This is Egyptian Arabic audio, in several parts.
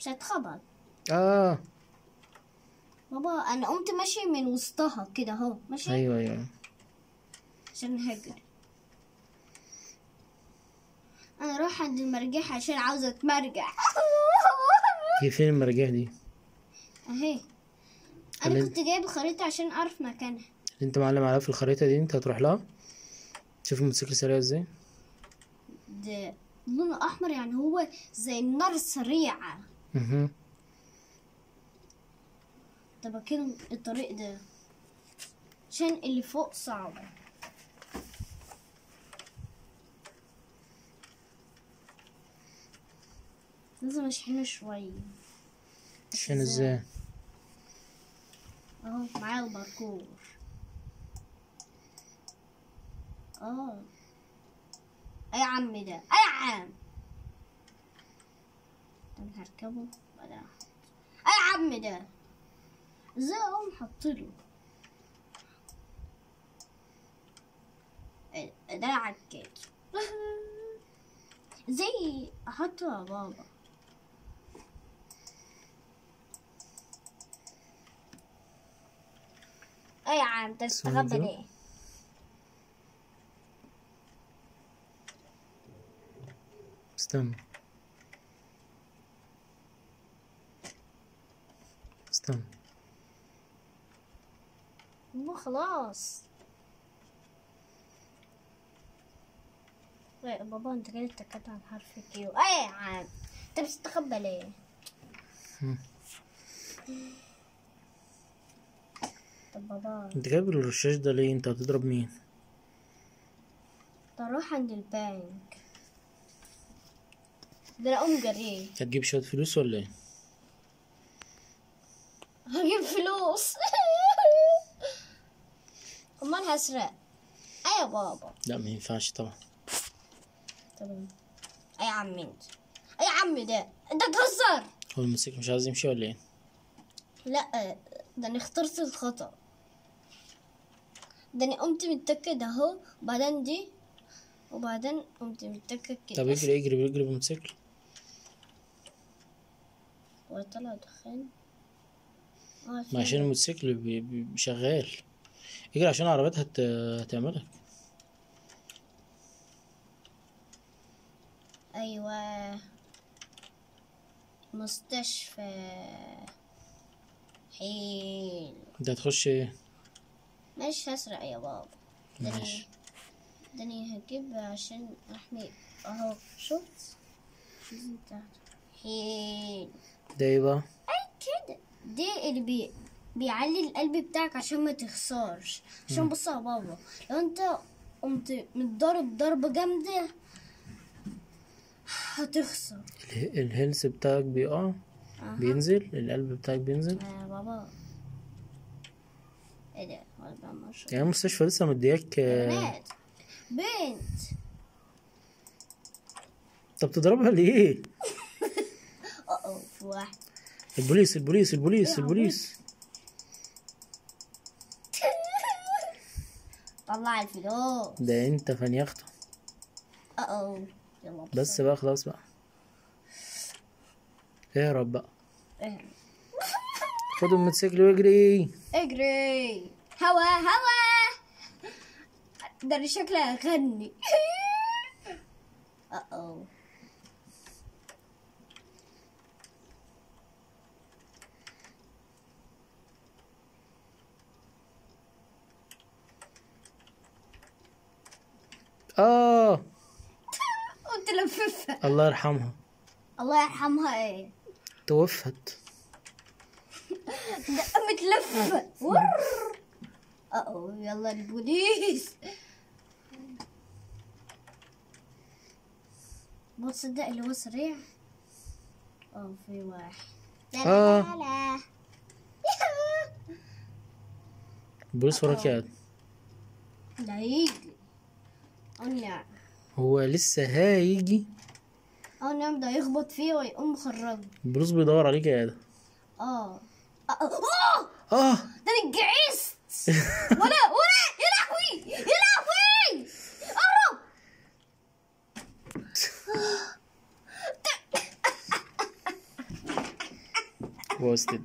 مش هتخبط اه بابا انا قمت ماشي من وسطها كده اهو ماشي ايوه ايوه عشان هجري انا اروح عند المرجح عشان عاوزه اتمرجح هي فين المراجيح دي اهي خلي- انا كنت جايب خريطه عشان اعرف مكانها اللي انت معلم عليها في الخريطة دي انت هتروح لها شوف الموتوسيكل سريع ازاي ده لونه احمر يعني هو زي النار السريعه مهم. طب كده الطريق ده عشان اللي فوق صعب لازم اشحنه شوية عشان ازاي اهو معايا الباركور اه اي يا عم ده اي يا عم طب هركبه ولا أحط؟ اي يا عم ده ازاي اقوم حطله إيه، ده عكاك ازاي احطه يا بابا اي يا عم انت سوي تستخبى ده. ليه استنى استنى مو خلاص لا بابا انت كده اتكيت على حرف كيو اي يا عم انت بتستخبى ليه مم. طب بابا انت جايب الرشاش ده ليه انت هتضرب مين تروح عند البنك ده انا اقوم جري هتجيب شوية فلوس ولا ايه هجيب فلوس امال هسرق اي يا بابا لا ما ينفعش طبعا طب اي يا عم انت اي يا عم ده انت تهزر هو الموتوسيكل مش عايز يمشي ولا ايه لا ده انا اخترت الخطأ ده انا قمت متكة ده اهو وبعدين دي وبعدين قمت متكة طب كده اجري اجري اجري بالموتوسيكل وطلع دخان اه ما فين عشان ده؟ الموتوسيكل بي- بي- شغال اجري عشان العربيات هت... هتعملك ايوه مستشفى حين انت هتخش ايه مش هسرق يا بابا دني ماشي دني هجيب عشان احمي اهو شفت نزل تحت حين ده ايه بقى اي كده دي اللي بي بيعلي القلب بتاعك عشان ما تخسرش عشان بص يا بابا لو انت قمت متضرب ضربة جامدة هتخسر اله- الهيلث بتاعك بيقع أها. بينزل القلب بتاعك بينزل آه بابا ايه ده هو ده مش يعني المستشفى لسه مدياك آه، بنات بنت انت بتضربها ليه اه اه في واحد البوليس البوليس البوليس إيه يا البوليس طلع الفلوس ده انت فنيخته اه اه يلا بس بقى خلاص بقى اهرب بقى اهرب. خد الموتوسيكل واجري اجري هوا هوا ده اللي شكله هيغني اه اه اه قلت لففها الله يرحمها الله يرحمها ايه توفت ده قامت لفه ور اه اه يلا البوليس ما تصدق اللي هو سريع اه في واحد لا آه. لا لا لا البوليس وراك قاعد ده هيجي اه نعم هو لسه هيجي اه نعم ده يخبط فيه ويقوم مخرجه البوليس بيدور عليك يا ادم اه اه آه! اه ده انا اتجعست ولا ولا يا لهوي يا لهوي اهرب بوستد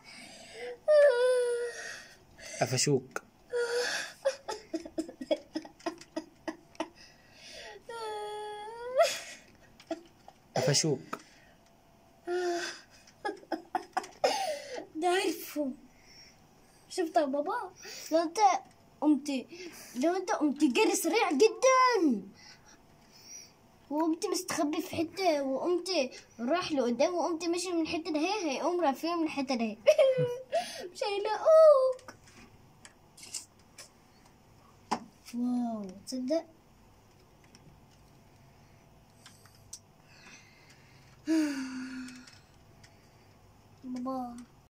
قفشوك قفشوك ده عرفوا شفت يا بابا لو انت قمت لو انت قمت جري سريع جدا وقمت مستخبي في حتة وقمت راح لقدام وقمت ماشي من الحتة ده هي هيقوم رافعين من الحتة ده هي. مش هيلاقوك واو تصدق